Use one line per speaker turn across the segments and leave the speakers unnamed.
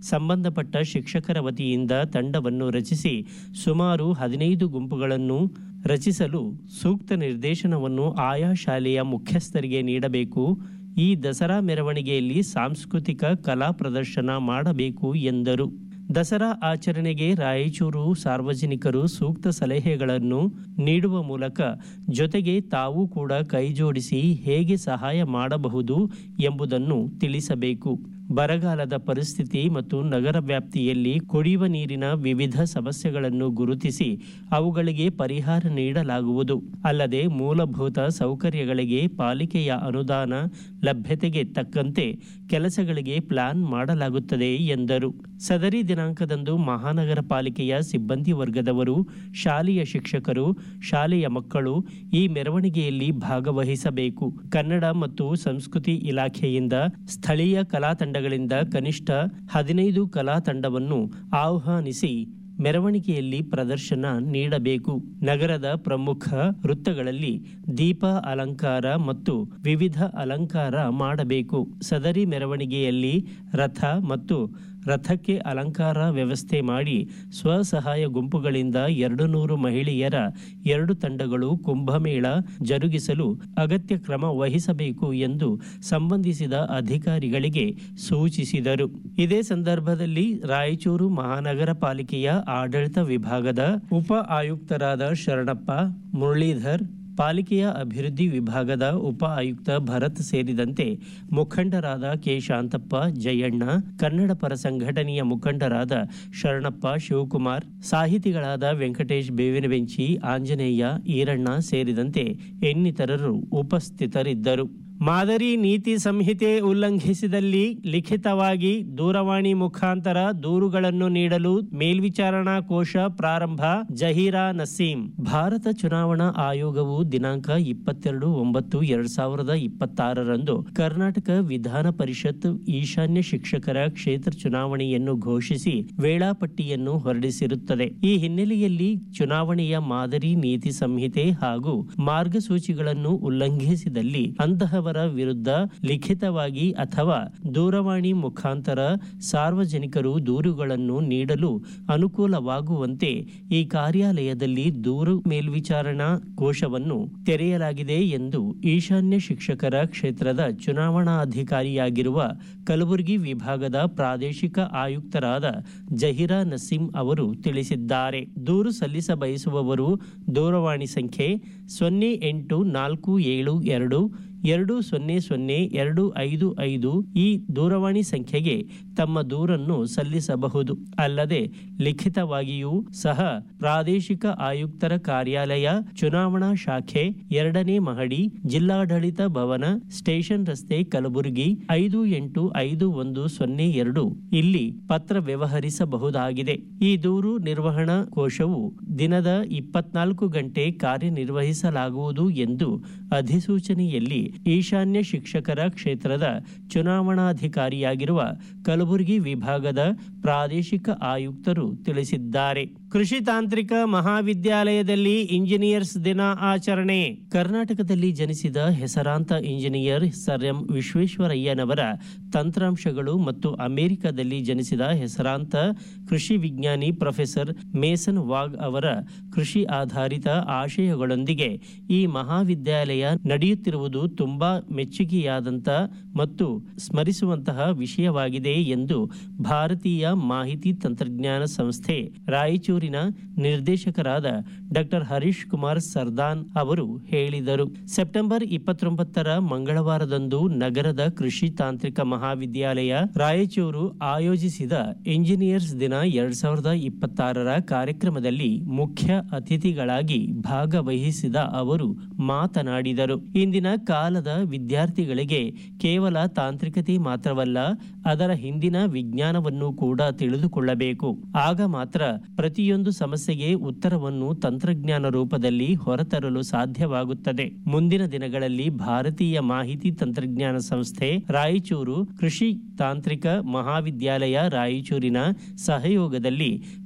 ಸಂಬಂಧಪಟ್ಟ ಶಿಕ್ಷಕರ ವತಿಯಿಂದ ತಂಡವನ್ನು ರಚಿಸಿ ಸುಮಾರು ಹದಿನೈದು ಗುಂಪುಗಳನ್ನು ರಚಿಸಲು ಸೂಕ್ತ ನಿರ್ದೇಶನವನ್ನು ಆಯಾ ಶಾಲೆಯ ಮುಖ್ಯಸ್ಥರಿಗೆ ನೀಡಬೇಕು ಈ ದಸರಾ ಮೆರವಣಿಗೆಯಲ್ಲಿ ಸಾಂಸ್ಕೃತಿಕ ಕಲಾ ಪ್ರದರ್ಶನ ಮಾಡಬೇಕು ಎಂದರು ದಸರಾ ಆಚರಣೆಗೆ ರಾಯಚೂರು ಸಾರ್ವಜನಿಕರು ಸೂಕ್ತ ಸಲಹೆಗಳನ್ನು ನೀಡುವ ಮೂಲಕ ಜೊತೆಗೆ ತಾವು ಕೂಡ ಕೈಜೋಡಿಸಿ ಹೇಗೆ ಸಹಾಯ ಮಾಡಬಹುದು ಎಂಬುದನ್ನು ತಿಳಿಸಬೇಕು ಬರಗಾಲದ ಪರಿಸ್ಥಿತಿ ಮತ್ತು ನಗರ ವ್ಯಾಪ್ತಿಯಲ್ಲಿ ಕುಡಿಯುವ ನೀರಿನ ವಿವಿಧ ಸಮಸ್ಯೆಗಳನ್ನು ಗುರುತಿಸಿ ಅವುಗಳಿಗೆ ಪರಿಹಾರ ನೀಡಲಾಗುವುದು ಅಲ್ಲದೆ ಮೂಲಭೂತ ಸೌಕರ್ಯಗಳಿಗೆ ಪಾಲಿಕೆಯ ಅನುದಾನ ಲಭ್ಯತೆಗೆ ತಕ್ಕಂತೆ ಕೆಲಸಗಳಿಗೆ ಪ್ಲಾನ್ ಮಾಡಲಾಗುತ್ತದೆ ಎಂದರು ಸದರಿ ದಿನಾಂಕದಂದು ಮಹಾನಗರ ಪಾಲಿಕೆಯ ಸಿಬ್ಬಂದಿ ವರ್ಗದವರು ಶಾಲೆಯ ಶಿಕ್ಷಕರು ಶಾಲೆಯ ಮಕ್ಕಳು ಈ ಮೆರವಣಿಗೆಯಲ್ಲಿ ಭಾಗವಹಿಸಬೇಕು ಕನ್ನಡ ಮತ್ತು ಸಂಸ್ಕೃತಿ ಇಲಾಖೆಯಿಂದ ಸ್ಥಳೀಯ ಕಲಾ ತಂಡಗಳಿಂದ ಕನಿಷ್ಠ ಹದಿನೈದು ಕಲಾ ತಂಡವನ್ನು ಆಹ್ವಾನಿಸಿ ಮೆರವಣಿಗೆಯಲ್ಲಿ ಪ್ರದರ್ಶನ ನೀಡಬೇಕು ನಗರದ ಪ್ರಮುಖ ವೃತ್ತಗಳಲ್ಲಿ ದೀಪ ಅಲಂಕಾರ ಮತ್ತು ವಿವಿಧ ಅಲಂಕಾರ ಮಾಡಬೇಕು ಸದರಿ ಮೆರವಣಿಗೆಯಲ್ಲಿ ರಥ ಮತ್ತು ರಥಕ್ಕೆ ಅಲಂಕಾರ ವ್ಯವಸ್ಥೆ ಮಾಡಿ ಸ್ವಸಹಾಯ ಗುಂಪುಗಳಿಂದ ಎರಡು ನೂರು ಮಹಿಳೆಯರ ಎರಡು ತಂಡಗಳು ಕುಂಭಮೇಳ ಜರುಗಿಸಲು ಅಗತ್ಯ ಕ್ರಮ ವಹಿಸಬೇಕು ಎಂದು ಸಂಬಂಧಿಸಿದ ಅಧಿಕಾರಿಗಳಿಗೆ ಸೂಚಿಸಿದರು ಇದೇ ಸಂದರ್ಭದಲ್ಲಿ ರಾಯಚೂರು ಮಹಾನಗರ ಪಾಲಿಕೆಯ ಆಡಳಿತ ವಿಭಾಗದ ಉಪ ಆಯುಕ್ತರಾದ ಶರಣಪ್ಪ ಮುರಳೀಧರ್ ಪಾಲಿಕೆಯ ಅಭಿವೃದ್ಧಿ ವಿಭಾಗದ ಉಪ ಆಯುಕ್ತ ಭರತ್ ಸೇರಿದಂತೆ ಮುಖಂಡರಾದ ಕೆ ಶಾಂತಪ್ಪ ಜಯಣ್ಣ ಕನ್ನಡ ಪರ ಸಂಘಟನೆಯ ಮುಖಂಡರಾದ ಶರಣಪ್ಪ ಶಿವಕುಮಾರ್ ಸಾಹಿತಿಗಳಾದ ವೆಂಕಟೇಶ್ ಬೇವಿನಬೆಂಚಿ ಆಂಜನೇಯ ಈರಣ್ಣ ಸೇರಿದಂತೆ ಇನ್ನಿತರರು ಉಪಸ್ಥಿತರಿದ್ದರು ಮಾದರಿ ನೀತಿ ಸಂಹಿತೆ ಉಲ್ಲಂಘಿಸಿದಲ್ಲಿ ಲಿಖಿತವಾಗಿ ದೂರವಾಣಿ ಮುಖಾಂತರ ದೂರುಗಳನ್ನು ನೀಡಲು ಮೇಲ್ವಿಚಾರಣಾ ಕೋಶ ಪ್ರಾರಂಭ ಜಹೀರಾ ನಸೀಂ ಭಾರತ ಚುನಾವಣಾ ಆಯೋಗವು ದಿನಾಂಕ ಇಪ್ಪತ್ತೆರಡು ಒಂಬತ್ತು ಎರಡ್ ಸಾವಿರದ ಇಪ್ಪತ್ತಾರರಂದು ಕರ್ನಾಟಕ ವಿಧಾನ ಪರಿಷತ್ ಈಶಾನ್ಯ ಶಿಕ್ಷಕರ ಕ್ಷೇತ್ರ ಚುನಾವಣೆಯನ್ನು ಘೋಷಿಸಿ ವೇಳಾಪಟ್ಟಿಯನ್ನು ಹೊರಡಿಸಿರುತ್ತದೆ ಈ ಹಿನ್ನೆಲೆಯಲ್ಲಿ ಚುನಾವಣೆಯ ಮಾದರಿ ನೀತಿ ಸಂಹಿತೆ ಹಾಗೂ ಮಾರ್ಗಸೂಚಿಗಳನ್ನು ಉಲ್ಲಂಘಿಸಿದಲ್ಲಿ ಅಂತಹವರ ವಿರುದ್ಧ ಲಿಖಿತವಾಗಿ ಅಥವಾ ದೂರವಾಣಿ ಮುಖಾಂತರ ಸಾರ್ವಜನಿಕರು ದೂರುಗಳನ್ನು ನೀಡಲು ಅನುಕೂಲವಾಗುವಂತೆ ಈ ಕಾರ್ಯಾಲಯದಲ್ಲಿ ದೂರು ಮೇಲ್ವಿಚಾರಣಾ ಕೋಶವನ್ನು ತೆರೆಯಲಾಗಿದೆ ಎಂದು ಈಶಾನ್ಯ ಶಿಕ್ಷಕರ ಕ್ಷೇತ್ರದ ಚುನಾವಣಾಧಿಕಾರಿಯಾಗಿರುವ ಕಲಬುರಗಿ ವಿಭಾಗದ ಪ್ರಾದೇಶಿಕ ಆಯುಕ್ತರಾದ ಜಹೀರಾ ನಸೀಂ ಅವರು ತಿಳಿಸಿದ್ದಾರೆ ದೂರು ಸಲ್ಲಿಸ ಬಯಸುವವರು ದೂರವಾಣಿ ಸಂಖ್ಯೆ ಸೊನ್ನೆ ಎಂಟು ನಾಲ್ಕು ಏಳು ಎರಡು ಎರಡು ಸೊನ್ನೆ ಸೊನ್ನೆ ಎರಡು ಐದು ಐದು ಈ ದೂರವಾಣಿ ಸಂಖ್ಯೆಗೆ ತಮ್ಮ ದೂರನ್ನು ಸಲ್ಲಿಸಬಹುದು ಅಲ್ಲದೆ ಲಿಖಿತವಾಗಿಯೂ ಸಹ ಪ್ರಾದೇಶಿಕ ಆಯುಕ್ತರ ಕಾರ್ಯಾಲಯ ಚುನಾವಣಾ ಶಾಖೆ ಎರಡನೇ ಮಹಡಿ ಜಿಲ್ಲಾಡಳಿತ ಭವನ ಸ್ಟೇಷನ್ ರಸ್ತೆ ಕಲಬುರಗಿ ಐದು ಎಂಟು ಐದು ಒಂದು ಸೊನ್ನೆ ಎರಡು ಇಲ್ಲಿ ಪತ್ರ ವ್ಯವಹರಿಸಬಹುದಾಗಿದೆ ಈ ದೂರು ನಿರ್ವಹಣಾ ಕೋಶವು ದಿನದ ಇಪ್ಪತ್ನಾಲ್ಕು ಗಂಟೆ ಕಾರ್ಯನಿರ್ವಹಿಸಲಾಗುವುದು ಎಂದು ಅಧಿಸೂಚನೆಯಲ್ಲಿ ಈಶಾನ್ಯ ಶಿಕ್ಷಕರ ಕ್ಷೇತ್ರದ ಚುನಾವಣಾಧಿಕಾರಿಯಾಗಿರುವ ಕಲಬುರಗಿ ವಿಭಾಗದ ಪ್ರಾದೇಶಿಕ ಆಯುಕ್ತರು ತಿಳಿಸಿದ್ದಾರೆ ಕೃಷಿ ತಾಂತ್ರಿಕ ಮಹಾವಿದ್ಯಾಲಯದಲ್ಲಿ ಇಂಜಿನಿಯರ್ಸ್ ದಿನ ಆಚರಣೆ ಕರ್ನಾಟಕದಲ್ಲಿ ಜನಿಸಿದ ಹೆಸರಾಂತ ಇಂಜಿನಿಯರ್ ಸರ್ ಎಂ ವಿಶ್ವೇಶ್ವರಯ್ಯನವರ ತಂತ್ರಾಂಶಗಳು ಮತ್ತು ಅಮೆರಿಕದಲ್ಲಿ ಜನಿಸಿದ ಹೆಸರಾಂತ ಕೃಷಿ ವಿಜ್ಞಾನಿ ಪ್ರೊಫೆಸರ್ ಮೇಸನ್ ವಾಗ್ ಅವರ ಕೃಷಿ ಆಧಾರಿತ ಆಶಯಗಳೊಂದಿಗೆ ಈ ಮಹಾವಿದ್ಯಾಲಯ ನಡೆಯುತ್ತಿರುವುದು ತುಂಬಾ ಮೆಚ್ಚುಗೆಯಾದಂತ ಮತ್ತು ಸ್ಮರಿಸುವಂತಹ ವಿಷಯವಾಗಿದೆ ಎಂದು ಭಾರತೀಯ ಮಾಹಿತಿ ತಂತ್ರಜ್ಞಾನ ಸಂಸ್ಥೆ ರಾಯಚೂರಿನ ನಿರ್ದೇಶಕರಾದ ಡಾಕ್ಟರ್ ಹರೀಶ್ ಕುಮಾರ್ ಸರ್ದಾನ್ ಅವರು ಹೇಳಿದರು ಸೆಪ್ಟೆಂಬರ್ ಇಪ್ಪತ್ತೊಂಬತ್ತರ ಮಂಗಳವಾರದಂದು ನಗರದ ಕೃಷಿ ತಾಂತ್ರಿಕ ಮಹಾವಿದ್ಯಾಲಯ ರಾಯಚೂರು ಆಯೋಜಿಸಿದ ಇಂಜಿನಿಯರ್ಸ್ ದಿನ ಎರಡ್ ಸಾವಿರದ ಇಪ್ಪತ್ತಾರರ ಕಾರ್ಯಕ್ರಮದಲ್ಲಿ ಮುಖ್ಯ ಅತಿಥಿಗಳಾಗಿ ಭಾಗವಹಿಸಿದ ಅವರು ಮಾತನಾಡಿದರು ಇಂದಿನ ಕಾಲದ ವಿದ್ಯಾರ್ಥಿಗಳಿಗೆ ಕೇವಲ ತಾಂತ್ರಿಕತೆ ಮಾತ್ರವಲ್ಲ ಅದರ ಹಿಂದಿನ ವಿಜ್ಞಾನವನ್ನು ಕೂಡ ತಿಳಿದುಕೊಳ್ಳಬೇಕು ಆಗ ಮಾತ್ರ ಪ್ರತಿಯೊಂದು ಸಮಸ್ಯೆಗೆ ಉತ್ತರವನ್ನು ತಂತ್ರಜ್ಞಾನ ರೂಪದಲ್ಲಿ ಹೊರತರಲು ಸಾಧ್ಯವಾಗುತ್ತದೆ ಮುಂದಿನ ದಿನಗಳಲ್ಲಿ ಭಾರತೀಯ ಮಾಹಿತಿ ತಂತ್ರಜ್ಞಾನ ಸಂಸ್ಥೆ ರಾಯಚೂರು ಕೃಷಿ ತಾಂತ್ರಿಕ ಮಹಾವಿದ್ಯಾಲಯ ರಾಯಚೂರಿನ ಸಹಯೋಗದಲ್ಲಿ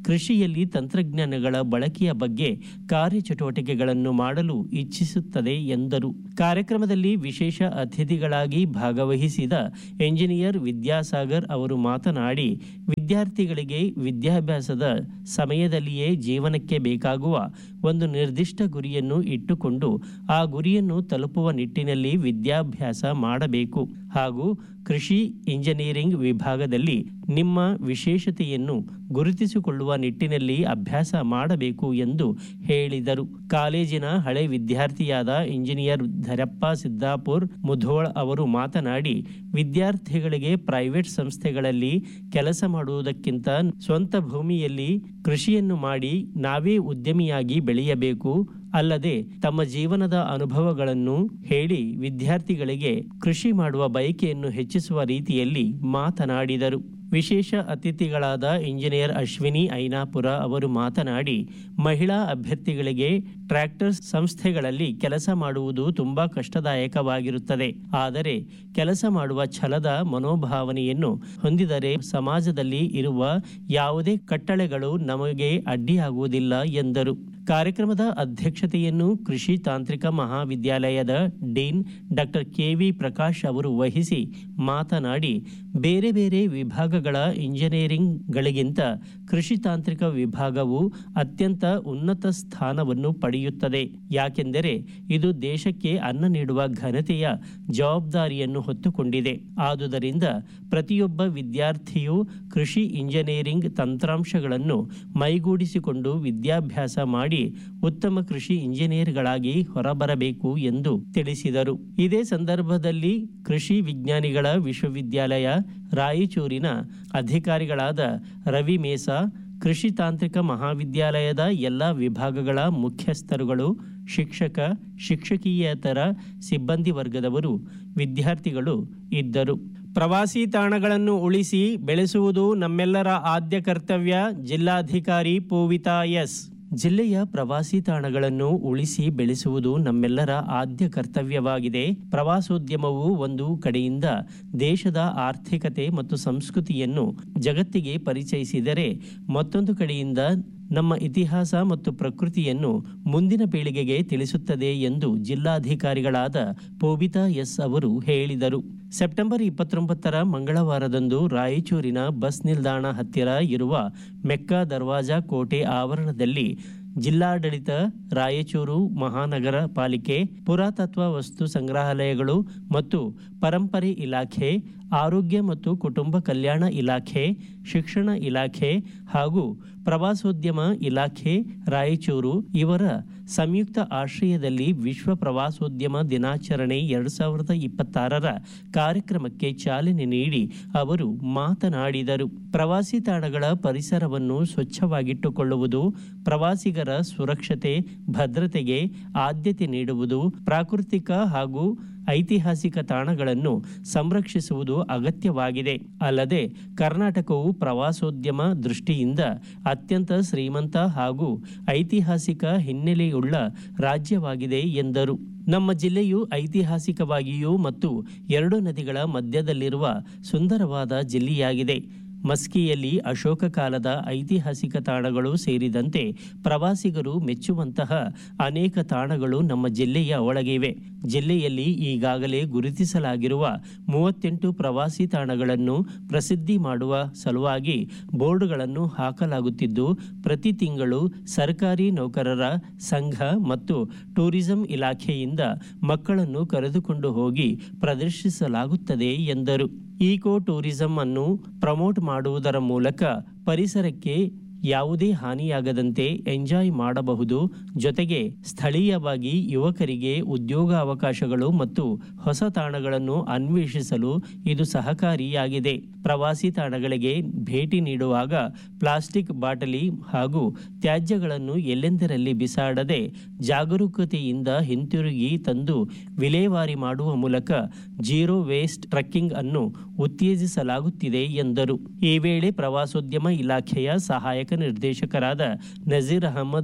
ಕೃಷಿಯಲ್ಲಿ ತಂತ್ರಜ್ಞಾನಗಳ ಬಳಕೆಯ ಬಗ್ಗೆ ಕಾರ್ಯಚಟುವಟಿಕೆಗಳನ್ನು ಮಾಡಲು ಇಚ್ಛಿಸುತ್ತದೆ ಎಂದರು ಕಾರ್ಯಕ್ರಮದಲ್ಲಿ ವಿಶೇಷ ಅತಿಥಿಗಳಾಗಿ ಭಾಗವಹಿಸಿದ ಎಂಜಿನಿಯರ್ ವಿದ್ಯಾಸಾಗರ್ ಅವರು ಮಾತನಾಡಿ ವಿದ್ಯಾರ್ಥಿಗಳಿಗೆ ವಿದ್ಯಾಭ್ಯಾಸದ ಸಮಯದಲ್ಲಿಯೇ ಜೀವನಕ್ಕೆ ಬೇಕಾಗುವ ಒಂದು ನಿರ್ದಿಷ್ಟ ಗುರಿಯನ್ನು ಇಟ್ಟುಕೊಂಡು ಆ ಗುರಿಯನ್ನು ತಲುಪುವ ನಿಟ್ಟಿನಲ್ಲಿ ವಿದ್ಯಾಭ್ಯಾಸ ಮಾಡಬೇಕು ಹಾಗೂ ಕೃಷಿ ಇಂಜಿನಿಯರಿಂಗ್ ವಿಭಾಗದಲ್ಲಿ ನಿಮ್ಮ ವಿಶೇಷತೆಯನ್ನು ಗುರುತಿಸಿಕೊಳ್ಳುವ ನಿಟ್ಟಿನಲ್ಲಿ ಅಭ್ಯಾಸ ಮಾಡಬೇಕು ಎಂದು ಹೇಳಿದರು ಕಾಲೇಜಿನ ಹಳೆ ವಿದ್ಯಾರ್ಥಿಯಾದ ಇಂಜಿನಿಯರ್ ಧರಪ್ಪ ಸಿದ್ದಾಪುರ್ ಮುಧೋಳ್ ಅವರು ಮಾತನಾಡಿ ವಿದ್ಯಾರ್ಥಿಗಳಿಗೆ ಪ್ರೈವೇಟ್ ಸಂಸ್ಥೆಗಳಲ್ಲಿ ಕೆಲಸ ಮಾಡುವುದಕ್ಕಿಂತ ಸ್ವಂತ ಭೂಮಿಯಲ್ಲಿ ಕೃಷಿಯನ್ನು ಮಾಡಿ ನಾವೇ ಉದ್ಯಮಿಯಾಗಿ ಬೆಳೆಯಬೇಕು ಅಲ್ಲದೆ ತಮ್ಮ ಜೀವನದ ಅನುಭವಗಳನ್ನು ಹೇಳಿ ವಿದ್ಯಾರ್ಥಿಗಳಿಗೆ ಕೃಷಿ ಮಾಡುವ ಬಯಕೆಯನ್ನು ಹೆಚ್ಚಿಸುವ ರೀತಿಯಲ್ಲಿ ಮಾತನಾಡಿದರು ವಿಶೇಷ ಅತಿಥಿಗಳಾದ ಇಂಜಿನಿಯರ್ ಅಶ್ವಿನಿ ಐನಾಪುರ ಅವರು ಮಾತನಾಡಿ ಮಹಿಳಾ ಅಭ್ಯರ್ಥಿಗಳಿಗೆ ಟ್ರ್ಯಾಕ್ಟರ್ ಸಂಸ್ಥೆಗಳಲ್ಲಿ ಕೆಲಸ ಮಾಡುವುದು ತುಂಬಾ ಕಷ್ಟದಾಯಕವಾಗಿರುತ್ತದೆ ಆದರೆ ಕೆಲಸ ಮಾಡುವ ಛಲದ ಮನೋಭಾವನೆಯನ್ನು ಹೊಂದಿದರೆ ಸಮಾಜದಲ್ಲಿ ಇರುವ ಯಾವುದೇ ಕಟ್ಟಳೆಗಳು ನಮಗೆ ಅಡ್ಡಿಯಾಗುವುದಿಲ್ಲ ಎಂದರು ಕಾರ್ಯಕ್ರಮದ ಅಧ್ಯಕ್ಷತೆಯನ್ನು ಕೃಷಿ ತಾಂತ್ರಿಕ ಮಹಾವಿದ್ಯಾಲಯದ ಡೀನ್ ಡಾಕ್ಟರ್ ಕೆವಿ ಪ್ರಕಾಶ್ ಅವರು ವಹಿಸಿ ಮಾತನಾಡಿ ಬೇರೆ ಬೇರೆ ವಿಭಾಗಗಳ ಇಂಜಿನಿಯರಿಂಗ್ಗಳಿಗಿಂತ ಕೃಷಿ ತಾಂತ್ರಿಕ ವಿಭಾಗವು ಅತ್ಯಂತ ಉನ್ನತ ಸ್ಥಾನವನ್ನು ಪಡೆಯುತ್ತದೆ ಯಾಕೆಂದರೆ ಇದು ದೇಶಕ್ಕೆ ಅನ್ನ ನೀಡುವ ಘನತೆಯ ಜವಾಬ್ದಾರಿಯನ್ನು ಹೊತ್ತುಕೊಂಡಿದೆ ಆದುದರಿಂದ ಪ್ರತಿಯೊಬ್ಬ ವಿದ್ಯಾರ್ಥಿಯು ಕೃಷಿ ಇಂಜಿನಿಯರಿಂಗ್ ತಂತ್ರಾಂಶಗಳನ್ನು ಮೈಗೂಡಿಸಿಕೊಂಡು ವಿದ್ಯಾಭ್ಯಾಸ ಮಾಡಿ ಉತ್ತಮ ಕೃಷಿ ಇಂಜಿನಿಯರ್ಗಳಾಗಿ ಹೊರಬರಬೇಕು ಎಂದು ತಿಳಿಸಿದರು ಇದೇ ಸಂದರ್ಭದಲ್ಲಿ ಕೃಷಿ ವಿಜ್ಞಾನಿಗಳ ವಿಶ್ವವಿದ್ಯಾಲಯ ರಾಯಚೂರಿನ ಅಧಿಕಾರಿಗಳಾದ ರವಿ ಮೇಸಾ ಕೃಷಿ ತಾಂತ್ರಿಕ ಮಹಾವಿದ್ಯಾಲಯದ ಎಲ್ಲ ವಿಭಾಗಗಳ ಮುಖ್ಯಸ್ಥರುಗಳು ಶಿಕ್ಷಕ ಶಿಕ್ಷಕೀಯೇತರ ಸಿಬ್ಬಂದಿ ವರ್ಗದವರು ವಿದ್ಯಾರ್ಥಿಗಳು ಇದ್ದರು ಪ್ರವಾಸಿ ತಾಣಗಳನ್ನು ಉಳಿಸಿ ಬೆಳೆಸುವುದು ನಮ್ಮೆಲ್ಲರ ಆದ್ಯ ಕರ್ತವ್ಯ ಜಿಲ್ಲಾಧಿಕಾರಿ ಪೂವಿತಾ ಎಸ್ ಜಿಲ್ಲೆಯ ಪ್ರವಾಸಿ ತಾಣಗಳನ್ನು ಉಳಿಸಿ ಬೆಳೆಸುವುದು ನಮ್ಮೆಲ್ಲರ ಆದ್ಯ ಕರ್ತವ್ಯವಾಗಿದೆ ಪ್ರವಾಸೋದ್ಯಮವು ಒಂದು ಕಡೆಯಿಂದ ದೇಶದ ಆರ್ಥಿಕತೆ ಮತ್ತು ಸಂಸ್ಕೃತಿಯನ್ನು ಜಗತ್ತಿಗೆ ಪರಿಚಯಿಸಿದರೆ ಮತ್ತೊಂದು ಕಡೆಯಿಂದ ನಮ್ಮ ಇತಿಹಾಸ ಮತ್ತು ಪ್ರಕೃತಿಯನ್ನು ಮುಂದಿನ ಪೀಳಿಗೆಗೆ ತಿಳಿಸುತ್ತದೆ ಎಂದು ಜಿಲ್ಲಾಧಿಕಾರಿಗಳಾದ ಪೋಬಿತಾ ಎಸ್ ಅವರು ಹೇಳಿದರು ಸೆಪ್ಟೆಂಬರ್ ಇಪ್ಪತ್ತೊಂಬತ್ತರ ಮಂಗಳವಾರದಂದು ರಾಯಚೂರಿನ ಬಸ್ ನಿಲ್ದಾಣ ಹತ್ತಿರ ಇರುವ ಮೆಕ್ಕಾ ದರ್ವಾಜಾ ಕೋಟೆ ಆವರಣದಲ್ಲಿ ಜಿಲ್ಲಾಡಳಿತ ರಾಯಚೂರು ಮಹಾನಗರ ಪಾಲಿಕೆ ಪುರಾತತ್ವ ವಸ್ತು ಸಂಗ್ರಹಾಲಯಗಳು ಮತ್ತು ಪರಂಪರೆ ಇಲಾಖೆ ಆರೋಗ್ಯ ಮತ್ತು ಕುಟುಂಬ ಕಲ್ಯಾಣ ಇಲಾಖೆ ಶಿಕ್ಷಣ ಇಲಾಖೆ ಹಾಗೂ ಪ್ರವಾಸೋದ್ಯಮ ಇಲಾಖೆ ರಾಯಚೂರು ಇವರ ಸಂಯುಕ್ತ ಆಶ್ರಯದಲ್ಲಿ ವಿಶ್ವ ಪ್ರವಾಸೋದ್ಯಮ ದಿನಾಚರಣೆ ಎರಡು ಸಾವಿರದ ಇಪ್ಪತ್ತಾರರ ಕಾರ್ಯಕ್ರಮಕ್ಕೆ ಚಾಲನೆ ನೀಡಿ ಅವರು ಮಾತನಾಡಿದರು ಪ್ರವಾಸಿ ತಾಣಗಳ ಪರಿಸರವನ್ನು ಸ್ವಚ್ಛವಾಗಿಟ್ಟುಕೊಳ್ಳುವುದು ಪ್ರವಾಸಿಗರ ಸುರಕ್ಷತೆ ಭದ್ರತೆಗೆ ಆದ್ಯತೆ ನೀಡುವುದು ಪ್ರಾಕೃತಿಕ ಹಾಗೂ ಐತಿಹಾಸಿಕ ತಾಣಗಳನ್ನು ಸಂರಕ್ಷಿಸುವುದು ಅಗತ್ಯವಾಗಿದೆ ಅಲ್ಲದೆ ಕರ್ನಾಟಕವು ಪ್ರವಾಸೋದ್ಯಮ ದೃಷ್ಟಿಯಿಂದ ಅತ್ಯಂತ ಶ್ರೀಮಂತ ಹಾಗೂ ಐತಿಹಾಸಿಕ ಹಿನ್ನೆಲೆಯುಳ್ಳ ರಾಜ್ಯವಾಗಿದೆ ಎಂದರು ನಮ್ಮ ಜಿಲ್ಲೆಯು ಐತಿಹಾಸಿಕವಾಗಿಯೂ ಮತ್ತು ಎರಡು ನದಿಗಳ ಮಧ್ಯದಲ್ಲಿರುವ ಸುಂದರವಾದ ಜಿಲ್ಲೆಯಾಗಿದೆ ಮಸ್ಕಿಯಲ್ಲಿ ಅಶೋಕ ಕಾಲದ ಐತಿಹಾಸಿಕ ತಾಣಗಳು ಸೇರಿದಂತೆ ಪ್ರವಾಸಿಗರು ಮೆಚ್ಚುವಂತಹ ಅನೇಕ ತಾಣಗಳು ನಮ್ಮ ಜಿಲ್ಲೆಯ ಒಳಗಿವೆ ಜಿಲ್ಲೆಯಲ್ಲಿ ಈಗಾಗಲೇ ಗುರುತಿಸಲಾಗಿರುವ ಮೂವತ್ತೆಂಟು ಪ್ರವಾಸಿ ತಾಣಗಳನ್ನು ಪ್ರಸಿದ್ಧಿ ಮಾಡುವ ಸಲುವಾಗಿ ಬೋರ್ಡ್ಗಳನ್ನು ಹಾಕಲಾಗುತ್ತಿದ್ದು ಪ್ರತಿ ತಿಂಗಳು ಸರ್ಕಾರಿ ನೌಕರರ ಸಂಘ ಮತ್ತು ಟೂರಿಸಂ ಇಲಾಖೆಯಿಂದ ಮಕ್ಕಳನ್ನು ಕರೆದುಕೊಂಡು ಹೋಗಿ ಪ್ರದರ್ಶಿಸಲಾಗುತ್ತದೆ ಎಂದರು ಈಕೋ ಟೂರಿಸಂ ಅನ್ನು ಪ್ರಮೋಟ್ ಮಾಡುವುದರ ಮೂಲಕ ಪರಿಸರಕ್ಕೆ ಯಾವುದೇ ಹಾನಿಯಾಗದಂತೆ ಎಂಜಾಯ್ ಮಾಡಬಹುದು ಜೊತೆಗೆ ಸ್ಥಳೀಯವಾಗಿ ಯುವಕರಿಗೆ ಉದ್ಯೋಗ ಅವಕಾಶಗಳು ಮತ್ತು ಹೊಸ ತಾಣಗಳನ್ನು ಅನ್ವೇಷಿಸಲು ಇದು ಸಹಕಾರಿಯಾಗಿದೆ ಪ್ರವಾಸಿ ತಾಣಗಳಿಗೆ ಭೇಟಿ ನೀಡುವಾಗ ಪ್ಲಾಸ್ಟಿಕ್ ಬಾಟಲಿ ಹಾಗೂ ತ್ಯಾಜ್ಯಗಳನ್ನು ಎಲ್ಲೆಂದರಲ್ಲಿ ಬಿಸಾಡದೆ ಜಾಗರೂಕತೆಯಿಂದ ಹಿಂತಿರುಗಿ ತಂದು ವಿಲೇವಾರಿ ಮಾಡುವ ಮೂಲಕ ಜೀರೋ ವೇಸ್ಟ್ ಟ್ರಕ್ಕಿಂಗ್ ಅನ್ನು ಉತ್ತೇಜಿಸಲಾಗುತ್ತಿದೆ ಎಂದರು ಈ ವೇಳೆ ಪ್ರವಾಸೋದ್ಯಮ ಇಲಾಖೆಯ ಸಹಾಯಕ ನಿರ್ದೇಶಕರಾದ ನಜೀರ್ ಅಹಮದ್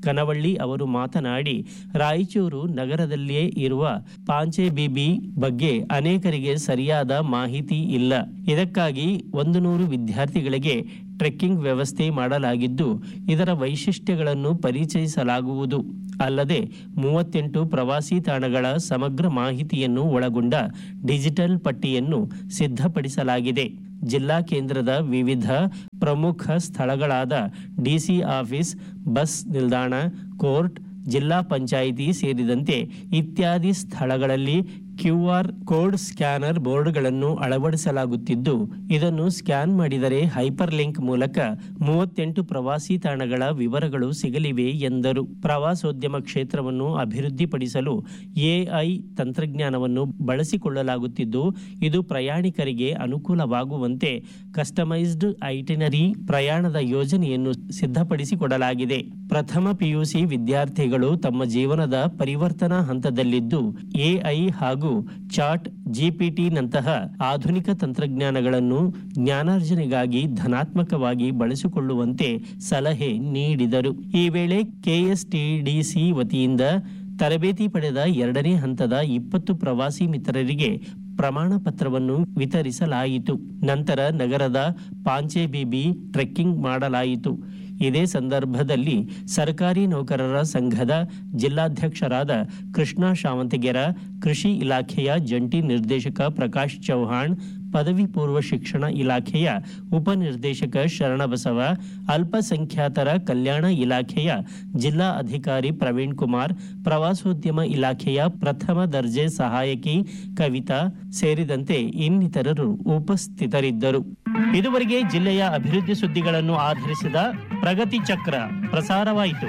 ಕನವಳ್ಳಿ ಅವರು ಮಾತನಾಡಿ ರಾಯಚೂರು ನಗರದಲ್ಲಿಯೇ ಇರುವ ಪಾಂಚೆಬಿಬಿ ಬಗ್ಗೆ ಅನೇಕರಿಗೆ ಸರಿಯಾದ ಮಾಹಿತಿ ಇಲ್ಲ ಇದಕ್ಕಾಗಿ ಒಂದು ನೂರು ವಿದ್ಯಾರ್ಥಿಗಳಿಗೆ ಟ್ರೆಕ್ಕಿಂಗ್ ವ್ಯವಸ್ಥೆ ಮಾಡಲಾಗಿದ್ದು ಇದರ ವೈಶಿಷ್ಟ್ಯಗಳನ್ನು ಪರಿಚಯಿಸಲಾಗುವುದು ಅಲ್ಲದೆ ಮೂವತ್ತೆಂಟು ಪ್ರವಾಸಿ ತಾಣಗಳ ಸಮಗ್ರ ಮಾಹಿತಿಯನ್ನು ಒಳಗೊಂಡ ಡಿಜಿಟಲ್ ಪಟ್ಟಿಯನ್ನು ಸಿದ್ಧಪಡಿಸಲಾಗಿದೆ ಜಿಲ್ಲಾ ಕೇಂದ್ರದ ವಿವಿಧ ಪ್ರಮುಖ ಸ್ಥಳಗಳಾದ ಡಿಸಿ ಆಫೀಸ್ ಬಸ್ ನಿಲ್ದಾಣ ಕೋರ್ಟ್ ಜಿಲ್ಲಾ ಪಂಚಾಯಿತಿ ಸೇರಿದಂತೆ ಇತ್ಯಾದಿ ಸ್ಥಳಗಳಲ್ಲಿ ಕ್ಯೂಆರ್ ಕೋಡ್ ಸ್ಕ್ಯಾನರ್ ಬೋರ್ಡ್ಗಳನ್ನು ಅಳವಡಿಸಲಾಗುತ್ತಿದ್ದು ಇದನ್ನು ಸ್ಕ್ಯಾನ್ ಮಾಡಿದರೆ ಹೈಪರ್ ಲಿಂಕ್ ಮೂಲಕ ಮೂವತ್ತೆಂಟು ಪ್ರವಾಸಿ ತಾಣಗಳ ವಿವರಗಳು ಸಿಗಲಿವೆ ಎಂದರು ಪ್ರವಾಸೋದ್ಯಮ ಕ್ಷೇತ್ರವನ್ನು ಅಭಿವೃದ್ಧಿಪಡಿಸಲು ಎಐ ತಂತ್ರಜ್ಞಾನವನ್ನು ಬಳಸಿಕೊಳ್ಳಲಾಗುತ್ತಿದ್ದು ಇದು ಪ್ರಯಾಣಿಕರಿಗೆ ಅನುಕೂಲವಾಗುವಂತೆ ಕಸ್ಟಮೈಸ್ಡ್ ಐಟಿನರಿ ಪ್ರಯಾಣದ ಯೋಜನೆಯನ್ನು ಸಿದ್ಧಪಡಿಸಿಕೊಡಲಾಗಿದೆ ಪ್ರಥಮ ಪಿಯುಸಿ ವಿದ್ಯಾರ್ಥಿಗಳು ತಮ್ಮ ಜೀವನದ ಪರಿವರ್ತನಾ ಹಂತದಲ್ಲಿದ್ದು ಎಐ ಹಾಗೂ ಚಾಟ್ ಜಿಪಿಟಿನಂತಹ ಆಧುನಿಕ ತಂತ್ರಜ್ಞಾನಗಳನ್ನು ಜ್ಞಾನಾರ್ಜನೆಗಾಗಿ ಧನಾತ್ಮಕವಾಗಿ ಬಳಸಿಕೊಳ್ಳುವಂತೆ ಸಲಹೆ ನೀಡಿದರು ಈ ವೇಳೆ ಕೆಎಸ್ಟಿಡಿಸಿ ವತಿಯಿಂದ ತರಬೇತಿ ಪಡೆದ ಎರಡನೇ ಹಂತದ ಇಪ್ಪತ್ತು ಪ್ರವಾಸಿ ಮಿತ್ರರಿಗೆ ಪ್ರಮಾಣ ಪತ್ರವನ್ನು ವಿತರಿಸಲಾಯಿತು ನಂತರ ನಗರದ ಪಾಂಚೆಬಿಬಿ ಟ್ರೆಕ್ಕಿಂಗ್ ಮಾಡಲಾಯಿತು ಇದೇ ಸಂದರ್ಭದಲ್ಲಿ ಸರ್ಕಾರಿ ನೌಕರರ ಸಂಘದ ಜಿಲ್ಲಾಧ್ಯಕ್ಷರಾದ ಕೃಷ್ಣ ಶಾವಂತಗೆರ ಕೃಷಿ ಇಲಾಖೆಯ ಜಂಟಿ ನಿರ್ದೇಶಕ ಪ್ರಕಾಶ್ ಚೌಹಾಣ್ ಪದವಿ ಪೂರ್ವ ಶಿಕ್ಷಣ ಇಲಾಖೆಯ ಉಪನಿರ್ದೇಶಕ ಶರಣಬಸವ ಅಲ್ಪಸಂಖ್ಯಾತರ ಕಲ್ಯಾಣ ಇಲಾಖೆಯ ಜಿಲ್ಲಾ ಅಧಿಕಾರಿ ಪ್ರವೀಣ್ ಕುಮಾರ್ ಪ್ರವಾಸೋದ್ಯಮ ಇಲಾಖೆಯ ಪ್ರಥಮ ದರ್ಜೆ ಸಹಾಯಕಿ ಕವಿತಾ ಸೇರಿದಂತೆ ಇನ್ನಿತರರು ಉಪಸ್ಥಿತರಿದ್ದರು ಇದುವರೆಗೆ ಜಿಲ್ಲೆಯ ಅಭಿವೃದ್ಧಿ ಸುದ್ದಿಗಳನ್ನು ಆಧರಿಸಿದ ಪ್ರಗತಿ ಚಕ್ರ ಪ್ರಸಾರವಾಯಿತು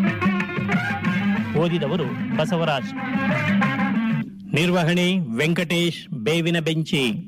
ಓದಿದವರು ಬಸವರಾಜ್ ನಿರ್ವಹಣೆ ವೆಂಕಟೇಶ್ ಬೇವಿನ ಬೆಂಚಿ